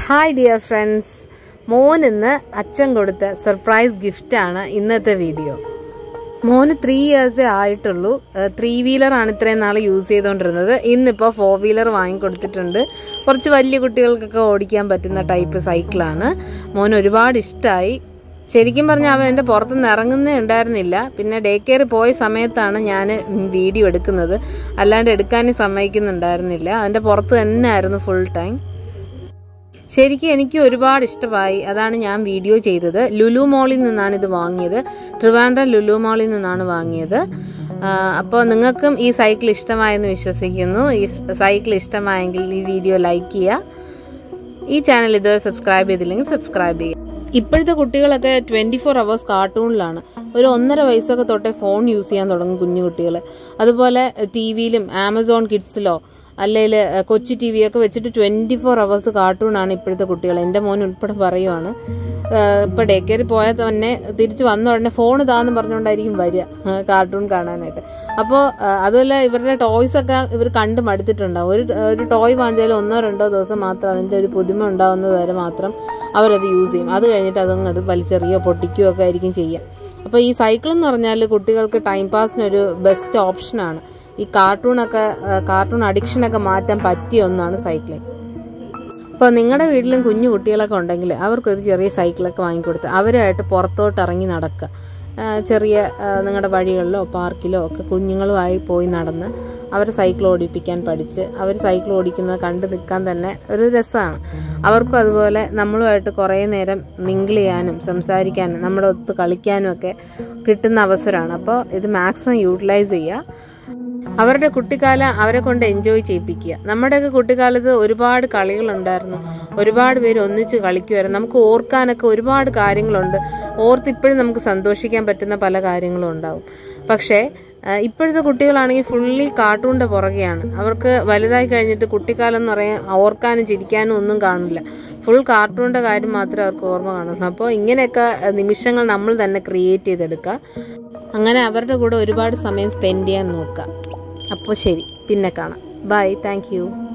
hi dear friends മോൻ ഇന്ന് അച്ഛൻ കൊടുത്ത സർപ്രൈസ് ഗിഫ്റ്റാണ് ഇന്നത്തെ വീഡിയോ മോന് ത്രീ ഇയേഴ്സേ ആയിട്ടുള്ളൂ ത്രീ വീലറാണ് ഇത്രയും നാൾ യൂസ് ചെയ്തുകൊണ്ടിരുന്നത് ഇന്നിപ്പോൾ ഫോർ വീലർ വാങ്ങിക്കൊടുത്തിട്ടുണ്ട് കുറച്ച് വലിയ കുട്ടികൾക്കൊക്കെ ഓടിക്കാൻ പറ്റുന്ന ടൈപ്പ് സൈക്കിളാണ് മോന് ഒരുപാട് ഇഷ്ടമായി ശരിക്കും പറഞ്ഞാൽ അവൻ എൻ്റെ പുറത്തുനിന്ന് ഇറങ്ങുന്നേ ഉണ്ടായിരുന്നില്ല പിന്നെ ഡേ കെയർ പോയ സമയത്താണ് ഞാൻ വീഡിയോ എടുക്കുന്നത് അല്ലാണ്ട് എടുക്കാനും സമ്മതിക്കുന്നുണ്ടായിരുന്നില്ല അതിൻ്റെ പുറത്ത് തന്നെ ആയിരുന്നു ഫുൾ ടൈം ശരിക്കും എനിക്ക് ഒരുപാട് ഇഷ്ടമായി അതാണ് ഞാൻ വീഡിയോ ചെയ്തത് ലുലു മോളിൽ നിന്നാണ് ഇത് വാങ്ങിയത് ട്രിവാൻഡ്രം ലുലു മോളിൽ നിന്നാണ് വാങ്ങിയത് അപ്പോൾ നിങ്ങൾക്കും ഈ സൈക്കിൾ ഇഷ്ടമായെന്ന് വിശ്വസിക്കുന്നു ഈ സൈക്കിൾ ഇഷ്ടമായെങ്കിൽ ഈ വീഡിയോ ലൈക്ക് ചെയ്യുക ഈ ചാനൽ ഇതുവരെ സബ്സ്ക്രൈബ് ചെയ്തില്ലെങ്കിൽ സബ്സ്ക്രൈബ് ചെയ്യുക ഇപ്പോഴത്തെ കുട്ടികളൊക്കെ ട്വൻറ്റി ഫോർ അവേഴ്സ് കാർട്ടൂണിലാണ് ഒരു ഒന്നര വയസ്സൊക്കെ തൊട്ടേ ഫോൺ യൂസ് ചെയ്യാൻ തുടങ്ങും കുഞ്ഞു കുട്ടികൾ അതുപോലെ ടി വിയിലും ആമസോൺ കിഡ്സിലോ അല്ലെങ്കിൽ കൊച്ചി ടി വി ഒക്കെ വെച്ചിട്ട് ട്വൻറ്റി ഫോർ അവേഴ്സ് കാർട്ടൂണാണ് ഇപ്പോഴത്തെ കുട്ടികൾ എൻ്റെ മോൻ ഉൾപ്പെടെ പറയുവാണ് ഇപ്പോൾ ഡേ കെയറിൽ പോയാൽ തന്നെ തിരിച്ച് വന്ന ഉടനെ ഫോൺ ഇതാന്ന് പറഞ്ഞുകൊണ്ടായിരിക്കും വരിക കാർട്ടൂൺ കാണാനായിട്ട് അപ്പോൾ അതുപോലെ ഇവരുടെ ടോയ്സൊക്കെ ഇവർ കണ്ട് മടുത്തിട്ടുണ്ടാവും ഒരു ഒരു ടോയ് വാങ്ങിച്ചാലും ഒന്നോ രണ്ടോ ദിവസം മാത്രം അതിൻ്റെ ഒരു പുതുമ ഉണ്ടാകുന്നത് വരെ മാത്രം അവരത് യൂസ് ചെയ്യും അത് കഴിഞ്ഞിട്ട് അതങ്ങോട്ട് വലിച്ചെറിയോ പൊട്ടിക്കുകയോ ഒക്കെ ആയിരിക്കും ചെയ്യുക അപ്പോൾ ഈ സൈക്കിൾ എന്ന് പറഞ്ഞാൽ കുട്ടികൾക്ക് ടൈം പാസിനൊരു ബെസ്റ്റ് ഓപ്ഷനാണ് ഈ കാർട്ടൂണൊക്കെ കാർട്ടൂൺ അഡിക്ഷനൊക്കെ മാറ്റാൻ പറ്റിയ ഒന്നാണ് സൈക്ലിംഗ് അപ്പോൾ നിങ്ങളുടെ വീട്ടിലും കുഞ്ഞു കുട്ടികളൊക്കെ ഉണ്ടെങ്കിൽ അവർക്കൊരു ചെറിയ സൈക്കിളൊക്കെ വാങ്ങിക്കൊടുത്ത് അവരുമായിട്ട് പുറത്തോട്ട് ഇറങ്ങി നടക്കുക ചെറിയ നിങ്ങളുടെ വഴികളിലോ പാർക്കിലോ ഒക്കെ കുഞ്ഞുങ്ങളുമായി പോയി നടന്ന് അവരെ സൈക്കിൾ ഓടിപ്പിക്കാൻ പഠിച്ച് അവർ സൈക്കിൾ ഓടിക്കുന്നത് കണ്ടു നിൽക്കാൻ തന്നെ ഒരു രസമാണ് അവർക്കും അതുപോലെ നമ്മളുമായിട്ട് കുറേ നേരം മിങ്കിൾ ചെയ്യാനും സംസാരിക്കാനും നമ്മുടെ ഒത്ത് കളിക്കാനും ഒക്കെ കിട്ടുന്ന അവസരമാണ് അപ്പോൾ ഇത് മാക്സിമം യൂട്ടിലൈസ് ചെയ്യുക അവരുടെ കുട്ടിക്കാലം അവരെ കൊണ്ട് എൻജോയ് ചെയ്യിപ്പിക്കുക നമ്മുടെയൊക്കെ കുട്ടിക്കാലത്ത് ഒരുപാട് കളികളുണ്ടായിരുന്നു ഒരുപാട് പേര് ഒന്നിച്ച് കളിക്കുമായിരുന്നു നമുക്ക് ഓർക്കാനൊക്കെ ഒരുപാട് കാര്യങ്ങളുണ്ട് ഓർത്തിപ്പോഴും നമുക്ക് സന്തോഷിക്കാൻ പറ്റുന്ന പല കാര്യങ്ങളും ഉണ്ടാവും പക്ഷേ ഇപ്പോഴത്തെ കുട്ടികളാണെങ്കിൽ ഫുള്ളി കാർട്ടൂണിൻ്റെ പുറകെയാണ് അവർക്ക് വലുതായി കഴിഞ്ഞിട്ട് കുട്ടിക്കാലം എന്ന് പറയാൻ ഓർക്കാനും ചിരിക്കാനും ഒന്നും കാണില്ല ഫുൾ കാർട്ടൂണിൻ്റെ കാര്യം മാത്രമേ അവർക്ക് ഓർമ്മ കാണുള്ളൂ അപ്പോൾ ഇങ്ങനെയൊക്കെ നിമിഷങ്ങൾ നമ്മൾ തന്നെ ക്രിയേറ്റ് ചെയ്തെടുക്കുക അങ്ങനെ അവരുടെ കൂടെ ഒരുപാട് സമയം സ്പെൻഡ് ചെയ്യാൻ നോക്കുക അപ്പോൾ ശരി പിന്നെ കാണാം ബൈ താങ്ക്